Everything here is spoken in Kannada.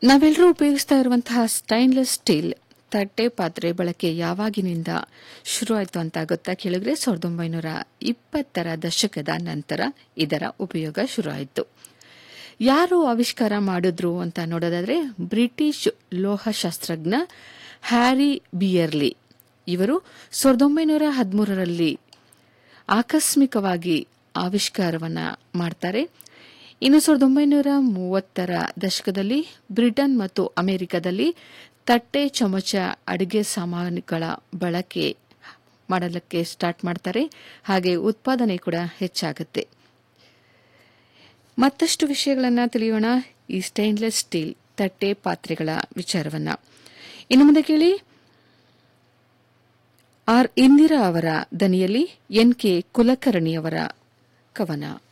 ನಾವೆಲ್ಲರೂ ಉಪಯೋಗಿಸ್ತಾ ಇರುವಂತಹ ಸ್ಟೈನ್ಲೆಸ್ ಸ್ಟೀಲ್ ತಟ್ಟೆ ಪಾತ್ರೆ ಬಳಕೆ ಯಾವಾಗಿನಿಂದ ಶುರುವಾಯಿತು ಅಂತ ಗೊತ್ತಾ ಕೇಳಿದ್ರೆ ಸಾವಿರದ ಒಂಬೈನೂರ ಇಪ್ಪತ್ತರ ದಶಕದ ನಂತರ ಇದರ ಉಪಯೋಗ ಶುರುವಾಯಿತು ಯಾರು ಆವಿಷ್ಕಾರ ಮಾಡಿದ್ರು ಅಂತ ನೋಡೋದಾದ್ರೆ ಬ್ರಿಟಿಷ್ ಲೋಹಶಾಸ್ತ್ರಜ್ಞ ಹ್ಯಾರಿ ಬಿಯರ್ಲಿ ಇವರು ಸಾವಿರದ ಒಂಬೈನೂರ ಹದಿಮೂರರಲ್ಲಿ ಆಕಸ್ಮಿಕವಾಗಿ ಆವಿಷ್ಕಾರವನ್ನ ಮಾಡ್ತಾರೆ ಇನ್ನು ಸಾವಿರದ ಒಂಬೈನೂರ ಮೂವತ್ತರ ದಶಕದಲ್ಲಿ ಬ್ರಿಟನ್ ಮತ್ತು ಅಮೆರಿಕದಲ್ಲಿ ತಟ್ಟೆ ಚಮಚ ಅಡುಗೆ ಸಾಮಾನುಗಳ ಬಳಕೆ ಮಾಡಲಿಕ್ಕೆ ಸ್ಟಾರ್ಟ್ ಮಾಡ್ತಾರೆ ಹಾಗೆ ಉತ್ಪಾದನೆ ಕೂಡ ಹೆಚ್ಚಾಗುತ್ತೆ ಮತ್ತಷ್ಟು ವಿಷಯಗಳನ್ನು ತಿಳಿಯೋಣ ಈ ಸ್ಟೈನ್ಲೆಸ್ ಸ್ಟೀಲ್ ತಟ್ಟೆ ಪಾತ್ರೆಗಳ ವಿಚಾರವನ್ನ ಇನ್ನು ಮುಂದೆ ಕೇಳಿ ಆರ್ ಇಂದಿರಾ ಅವರ ದನಿಯಲ್ಲಿ ಎನ್ ಕೆ ಕುಲಕರ್ಣಿಯವರ ಕವನ